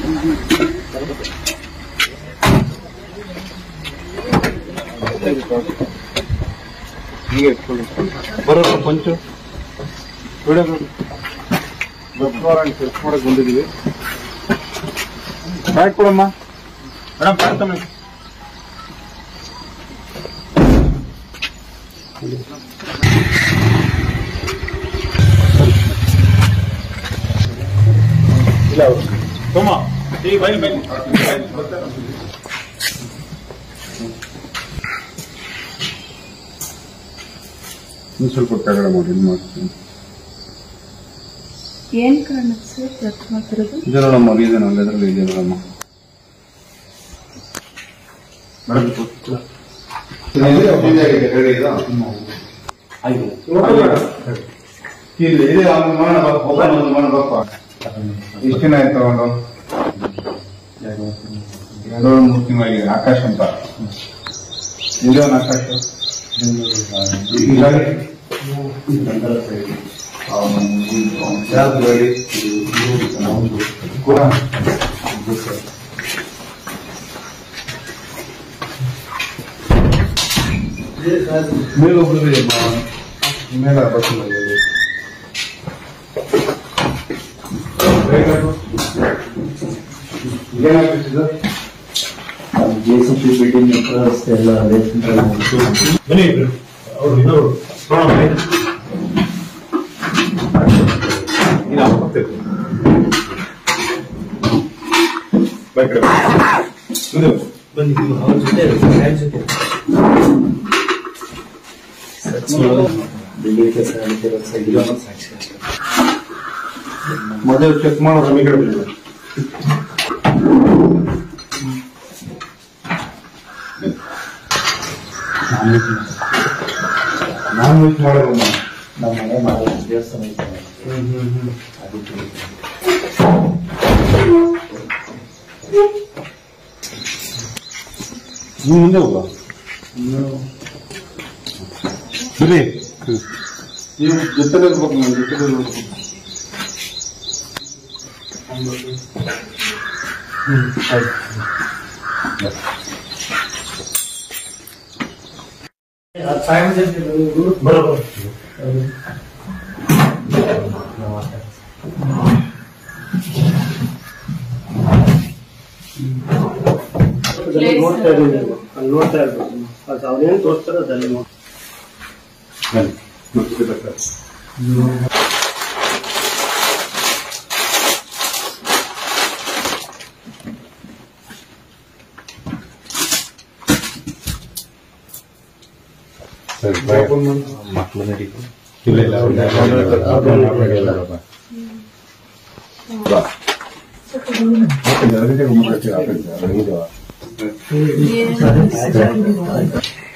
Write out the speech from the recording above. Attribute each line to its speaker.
Speaker 1: ಹೀಗೆ ಇಟ್ಕೊಳ್ಳಿ ಬರೋದು ಪಂಚು ಬಿಡೋದು ವೆಬ್ ವಾರಂಟ್ ಟೆಸ್ಟ್ ಮಾಡಕ್ ಬಂದಿದ್ದೀವಿ ಪ್ಯಾಕ್ ಕೊಡಮ್ಮ ಮೇಡಮ್ ಪ್ಯಾಕ್ ತಮ್ಮ ಇಲ್ಲ ಅವರು ಸೋಮ ಈ ಬೈಲ್ ಬೈಲ್ ಇನ್ನು ಸ್ವಲ್ಪ ಕೆಳಗಡೆ ಮಾಡಿ ಇದು ಮಾಡ್ತೀನಿ
Speaker 2: ಏನ್ ಕಾರಣಕ್ಕೆ ಸರ್ ಖರ್ಚು ಮಾಡ್ತಿರೋದು
Speaker 1: ಇದೆ ನೋಡಮ್ಮ ಇದೆ ನೋಡಿ ಅದರಲ್ಲಿ ಇದೆ ನೋಡಮ್ಮ ಮೇಡಮ್ ಇಲ್ಲಿ ಇದೆ ಅವ್ನು ಮಾಡೋಣ ಬಾ, ಒಬ್ಬನ ಒಂದು ಮಾಡೋಣ ಬಪ್ಪ ಎಷ್ಟು ದಿನ ಆಯ್ತು ತಗೊಂಡು ಎರಡೋ ಮೂರು ತಿಂಗಳಾಗಿದೆ ಆಕಾಶ್ ಅಂತ ಇದೆ ಅವ್ನು ಆಕಾಶ್ ಹೀಗಾಗಿ ಯಾವ್ದು ಗಾಡಿ ಕೂಡ ಮೇಲೆ ಒಬ್ಬರು ಮೇಲೆ ಬಸ್ ಏನಾಗ್ತಿದ್ದು
Speaker 3: ಜೆಸಿಪಿ ಬಿಲ್ಡಿಂಗ್ ವ್ಯವಸ್ಥೆ ಎಲ್ಲ
Speaker 1: ಬನ್ನಿ ಅವರು ಇನ್ನೊರು ನೋಡೋಣ ಇದು ಹಾಕ್ಬೇಕು ಬೈ ಕಡೆ ಇದು
Speaker 3: ಬಂದಿದ್ದೀವಿ ಅವ್ರ ಜೊತೆ ಫ್ಯಾನ್ ಜೊತೆ ಬಿಲ್ಡಿಂಗ್ ಕೆಲಸ ನಡೀತಿರೋ ಸೈಡ್ ಸಾಕ್ಷಿ
Speaker 1: ಮೊದಲು ಚೆಕ್ ಮಾಡೋ ರಮಿ ಕಡೆ ಬಿಡಿ ನಾನ್ ವೆಜ್ ಮಾಡೋದು
Speaker 3: ನಮ್ಮ ಮನೆ ಮಾಡೋ ದೇವಸ್ಥಾನ ಐತೆ ಅದಕ್ಕೆ
Speaker 1: ನೀವು ಮುಂದೆ ಹೋಗ ಬಿಡಿ ನೀವು ಜೊತೆಲಿ ಇರ್ಬೇಕು ನಾನು ಜೊತೆಲಿ ಇರ್ಬೇಕು
Speaker 2: ನೋಡ್ತಾ ಇದ್ದೀನಿ
Speaker 3: ಅಲ್ಲಿ ನೋಡ್ತಾ ಇರ್ಬೋದು ಅದು ಅವ್ರೇನು ತೋರಿಸ್ತಾರೋ ಅದಲ್ಲಿ ನೋಡಿ
Speaker 1: ಬನ್ನಿ ಮತ್ತೆ ಬೇಕಾದ್ರೆ. ಸರಿ ಬಾಯ್.
Speaker 3: ಮಕ್ಕಳು ನಡೀತು
Speaker 1: ಇಲ್ಲ ಇಲ್ಲ ಅವ್ರಿಗೆ ಬಾ. ಮತ್ತೆ ಎರಡು ಗಂಟೆಗೆ ಮುಗಿಸ್ತೀವಿ, ಆ ಕಡೆ.
Speaker 2: ಏನು